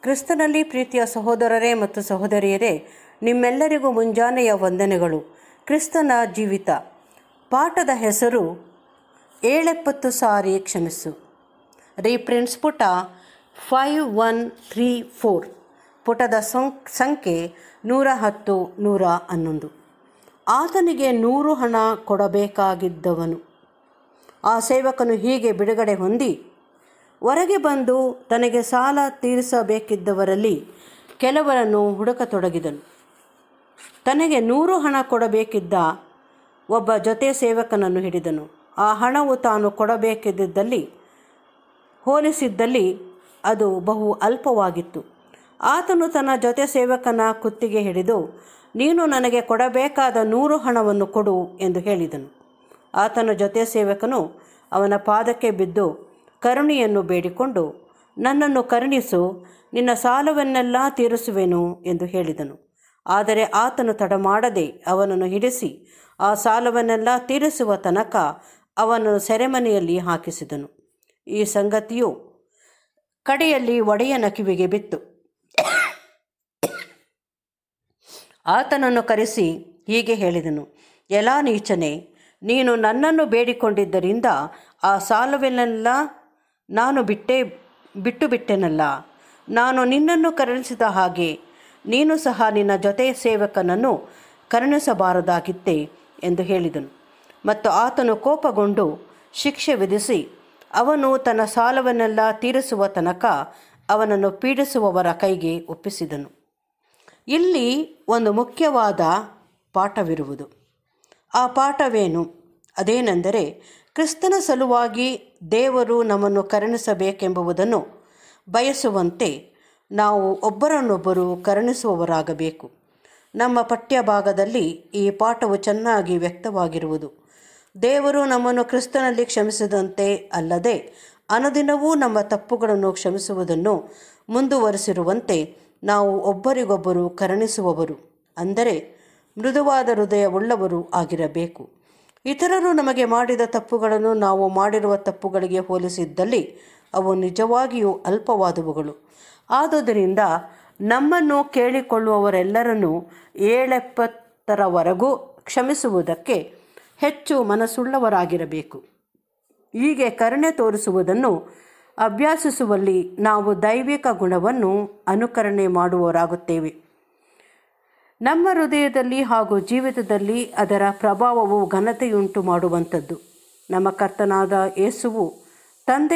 ಕ್ರಿಸ್ತನಲ್ಲಿ ಪ್ರೀತಿಯ ಸಹೋದರರೇ ಮತ್ತು ಸಹೋದರಿಯರೇ ನಿಮ್ಮೆಲ್ಲರಿಗೂ ಮುಂಜಾನೆಯ ವಂದನೆಗಳು ಕ್ರಿಸ್ತನ ಜೀವಿತ ಪಾಠದ ಹೆಸರು ಏಳೆಪ್ಪತ್ತು ಸಾರಿ ಕ್ಷಮಿಸು ರೀಪ್ರಿನ್ಸ್ ಪುಟ ಫೈವ್ ಒನ್ ತ್ರೀ ಫೋರ್ ಪುಟದ ಸಂ- ಸಂಖ್ಯೆ ನೂರ ಹತ್ತು ನೂರ ಹನ್ನೊಂದು ಆತನಿಗೆ ನೂರು ಹಣ ಕೊಡಬೇಕಾಗಿದ್ದವನು ಆ ಸೇವಕನು ಹೀಗೆ ಬಿಡುಗಡೆ ಹೊಂದಿ ಹೊರಗೆ ಬಂದು ತನಗೆ ಸಾಲ ತೀರಿಸಬೇಕಿದ್ದವರಲ್ಲಿ ಕೆಲವರನ್ನು ಹುಡುಕತೊಡಗಿದನು ತನಗೆ ನೂರು ಹಣ ಕೊಡಬೇಕಿದ್ದ ಒಬ್ಬ ಜೊತೆ ಸೇವಕನನ್ನು ಹಿಡಿದನು ಆ ಹಣವು ತಾನು ಕೊಡಬೇಕಿದ್ದಲ್ಲಿ ಹೋಲಿಸಿದ್ದಲ್ಲಿ ಅದು ಬಹು ಅಲ್ಪವಾಗಿತ್ತು ಆತನು ತನ್ನ ಜೊತೆ ಸೇವಕನ ಕುತ್ತಿಗೆ ಹಿಡಿದು ನೀನು ನನಗೆ ಕೊಡಬೇಕಾದ ನೂರು ಹಣವನ್ನು ಕೊಡು ಎಂದು ಹೇಳಿದನು ಆತನ ಜೊತೆ ಸೇವಕನು ಅವನ ಪಾದಕ್ಕೆ ಬಿದ್ದು ಕರುಣೆಯನ್ನು ಬೇಡಿಕೊಂಡು ನನ್ನನ್ನು ಕರುಣಿಸು ನಿನ್ನ ಸಾಲವನ್ನೆಲ್ಲ ತೀರಿಸುವೆನು ಎಂದು ಹೇಳಿದನು ಆದರೆ ಆತನು ತಡಮಾಡದೆ ಅವನನ್ನು ಹಿಡಿಸಿ ಆ ಸಾಲವನ್ನೆಲ್ಲ ತೀರಿಸುವ ತನಕ ಅವನನ್ನು ಸೆರೆಮನೆಯಲ್ಲಿ ಹಾಕಿಸಿದನು ಈ ಸಂಗತಿಯು ಕಡೆಯಲ್ಲಿ ಒಡೆಯನ ಕಿವಿಗೆ ಬಿತ್ತು ಆತನನ್ನು ಕರೆಸಿ ಹೀಗೆ ಹೇಳಿದನು ಎಲಾ ನೀಚನೆ ನೀನು ನನ್ನನ್ನು ಬೇಡಿಕೊಂಡಿದ್ದರಿಂದ ಆ ಸಾಲವನ್ನೆಲ್ಲ ನಾನು ಬಿಟ್ಟೇ ಬಿಟ್ಟು ಬಿಟ್ಟೆನಲ್ಲ ನಾನು ನಿನ್ನನ್ನು ಕರುಣಿಸಿದ ಹಾಗೆ ನೀನು ಸಹ ನಿನ್ನ ಜೊತೆ ಸೇವಕನನ್ನು ಕರುಣಿಸಬಾರದಾಗಿತ್ತೆ ಎಂದು ಹೇಳಿದನು ಮತ್ತು ಆತನು ಕೋಪಗೊಂಡು ಶಿಕ್ಷೆ ವಿಧಿಸಿ ಅವನು ತನ್ನ ಸಾಲವನ್ನೆಲ್ಲ ತೀರಿಸುವ ತನಕ ಅವನನ್ನು ಪೀಡಿಸುವವರ ಕೈಗೆ ಒಪ್ಪಿಸಿದನು ಇಲ್ಲಿ ಒಂದು ಮುಖ್ಯವಾದ ಪಾಠವಿರುವುದು ಆ ಪಾಠವೇನು ಅದೇನೆಂದರೆ ಕ್ರಿಸ್ತನ ಸಲುವಾಗಿ ದೇವರು ನಮ್ಮನ್ನು ಕರುಣಿಸಬೇಕೆಂಬುದನ್ನು ಬಯಸುವಂತೆ ನಾವು ಒಬ್ಬರನ್ನೊಬ್ಬರು ಕರುಣಿಸುವವರಾಗಬೇಕು ನಮ್ಮ ಪಠ್ಯ ಭಾಗದಲ್ಲಿ ಈ ಪಾಠವು ಚೆನ್ನಾಗಿ ವ್ಯಕ್ತವಾಗಿರುವುದು ದೇವರು ನಮ್ಮನ್ನು ಕ್ರಿಸ್ತನಲ್ಲಿ ಕ್ಷಮಿಸಿದಂತೆ ಅಲ್ಲದೆ ಅನುದಿನವೂ ನಮ್ಮ ತಪ್ಪುಗಳನ್ನು ಕ್ಷಮಿಸುವುದನ್ನು ಮುಂದುವರಿಸಿರುವಂತೆ ನಾವು ಒಬ್ಬರಿಗೊಬ್ಬರು ಕರುಣಿಸುವವರು ಅಂದರೆ ಮೃದುವಾದ ಹೃದಯವುಳ್ಳವರು ಆಗಿರಬೇಕು ಇತರರು ನಮಗೆ ಮಾಡಿದ ತಪ್ಪುಗಳನ್ನು ನಾವು ಮಾಡಿರುವ ತಪ್ಪುಗಳಿಗೆ ಹೋಲಿಸಿದ್ದಲ್ಲಿ ಅವು ನಿಜವಾಗಿಯೂ ಅಲ್ಪವಾದವುಗಳು ಆದುದರಿಂದ ನಮ್ಮನ್ನು ಕೇಳಿಕೊಳ್ಳುವವರೆಲ್ಲರನ್ನೂ ಏಳೆಪ್ಪತ್ತರವರೆಗೂ ಕ್ಷಮಿಸುವುದಕ್ಕೆ ಹೆಚ್ಚು ಮನಸ್ಸುಳ್ಳವರಾಗಿರಬೇಕು ಹೀಗೆ ಕರುಣೆ ತೋರಿಸುವುದನ್ನು ಅಭ್ಯಾಸಿಸುವಲ್ಲಿ ನಾವು ದೈವಿಕ ಗುಣವನ್ನು ಅನುಕರಣೆ ಮಾಡುವವರಾಗುತ್ತೇವೆ ನಮ್ಮ ಹೃದಯದಲ್ಲಿ ಹಾಗೂ ಜೀವಿತದಲ್ಲಿ ಅದರ ಪ್ರಭಾವವು ಘನತೆಯುಂಟು ಮಾಡುವಂಥದ್ದು ನಮ್ಮ ಕರ್ತನಾದ ಯೇಸುವು ತಂದೆ